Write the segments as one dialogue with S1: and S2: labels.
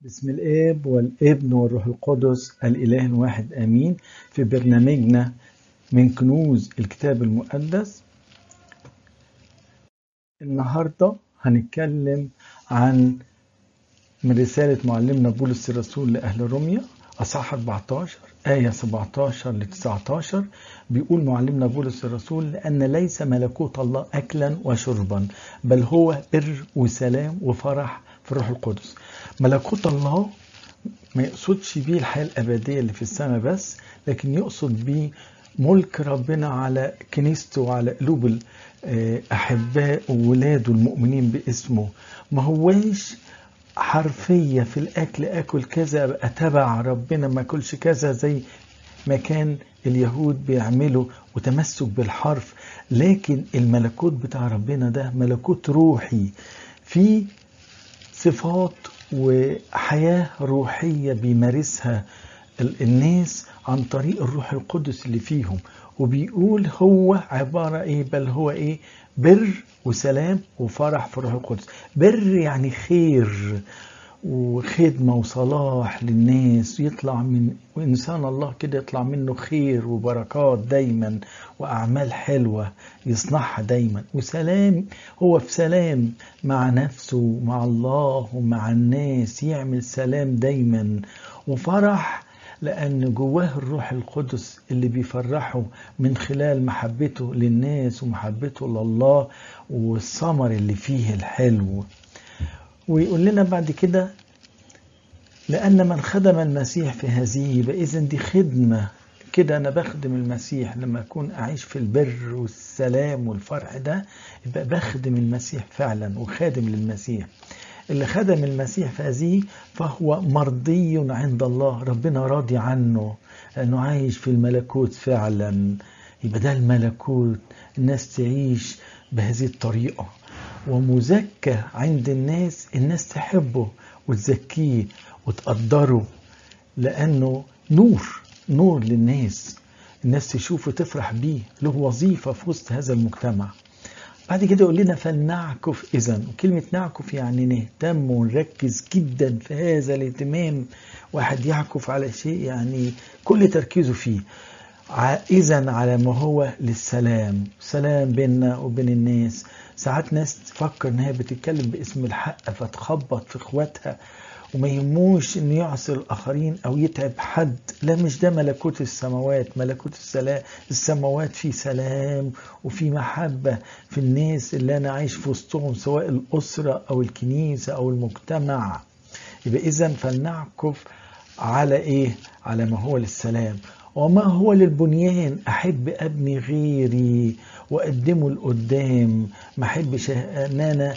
S1: بسم الآب والابن والروح القدس الإله الواحد آمين في برنامجنا من كنوز الكتاب المقدس النهاردة هنتكلم عن من رسالة معلمنا بولس الرسول لأهل روميا أصحاح 14 آية 17 ل 19 بيقول معلمنا بولس الرسول لأن ليس ملكوت الله أكلا وشربا بل هو بر وسلام وفرح في الروح القدس ملكوت الله ما يقصدش بيه الحياة الأبدية اللي في السماء بس لكن يقصد بيه ملك ربنا على كنيسته وعلى قلوب الأحباء وولاده المؤمنين باسمه ما هواش حرفية في الأكل أكل كذا أبقى تبع ربنا ما أكلش كذا زي ما كان اليهود بيعملوا وتمسك بالحرف لكن الملكوت بتاع ربنا ده ملكوت روحي فيه صفات وحياة روحية بيمارسها الناس عن طريق الروح القدس اللي فيهم وبيقول هو عبارة ايه بل هو ايه بر وسلام وفرح في الروح القدس بر يعني خير وخدمة وصلاح للناس يطلع من وإنسان الله كده يطلع منه خير وبركات دايما وأعمال حلوة يصنعها دايما وسلام هو في سلام مع نفسه مع الله ومع الناس يعمل سلام دايما وفرح لأن جواه الروح القدس اللي بيفرحه من خلال محبته للناس ومحبته لله والثمر اللي فيه الحلو ويقول لنا بعد كده لأن من خدم المسيح في هذه يبقى إذا دي خدمة كده أنا بخدم المسيح لما أكون أعيش في البر والسلام والفرح ده يبقى بخدم المسيح فعلا وخادم للمسيح اللي خدم المسيح في هذه فهو مرضي عند الله ربنا راضي عنه لأنه عايش في الملكوت فعلا يبقى ده الملكوت الناس تعيش بهذه الطريقة ومزكى عند الناس الناس تحبه وتزكيه وتقدره لأنه نور نور للناس الناس تشوفه تفرح بيه له وظيفة في وسط هذا المجتمع بعد كده يقول لنا فلنعكف إذا وكلمة نعكف يعني نهتم ونركز جدا في هذا الاهتمام واحد يعكف على شيء يعني كل تركيزه فيه إذا على ما هو للسلام سلام بيننا وبين الناس ساعات ناس تفكر ان هي بتتكلم باسم الحق فتخبط في اخواتها وما يهموش ان يعصر الاخرين او يتعب حد لا مش ده ملكوت السماوات ملكوت السلام السماوات في سلام وفي محبه في الناس اللي انا عايش في وسطهم سواء الاسره او الكنيسه او المجتمع يبقى اذا فلنعكف على ايه على ما هو للسلام وما هو للبنيان احب ابني غيري واقدمه لقدام ما احبش ان انا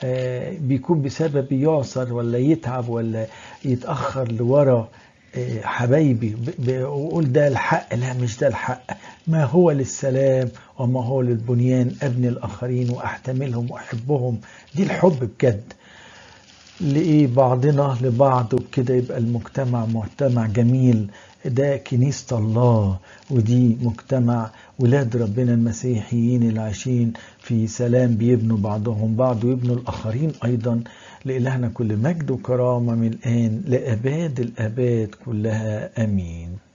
S1: بيكون بسبب يعصر ولا يتعب ولا يتاخر لورا حبايبي واقول ده الحق لا مش ده الحق ما هو للسلام وما هو للبنيان ابني الاخرين واحتملهم واحبهم دي الحب بجد لايه بعضنا لبعض وبكده يبقى المجتمع مجتمع جميل ده كنيسة الله ودي مجتمع ولاد ربنا المسيحيين اللي عايشين في سلام بيبنوا بعضهم بعض ويبنوا الآخرين أيضا لإلهنا كل مجد وكرامة من الآن لأباد الآباد كلها أمين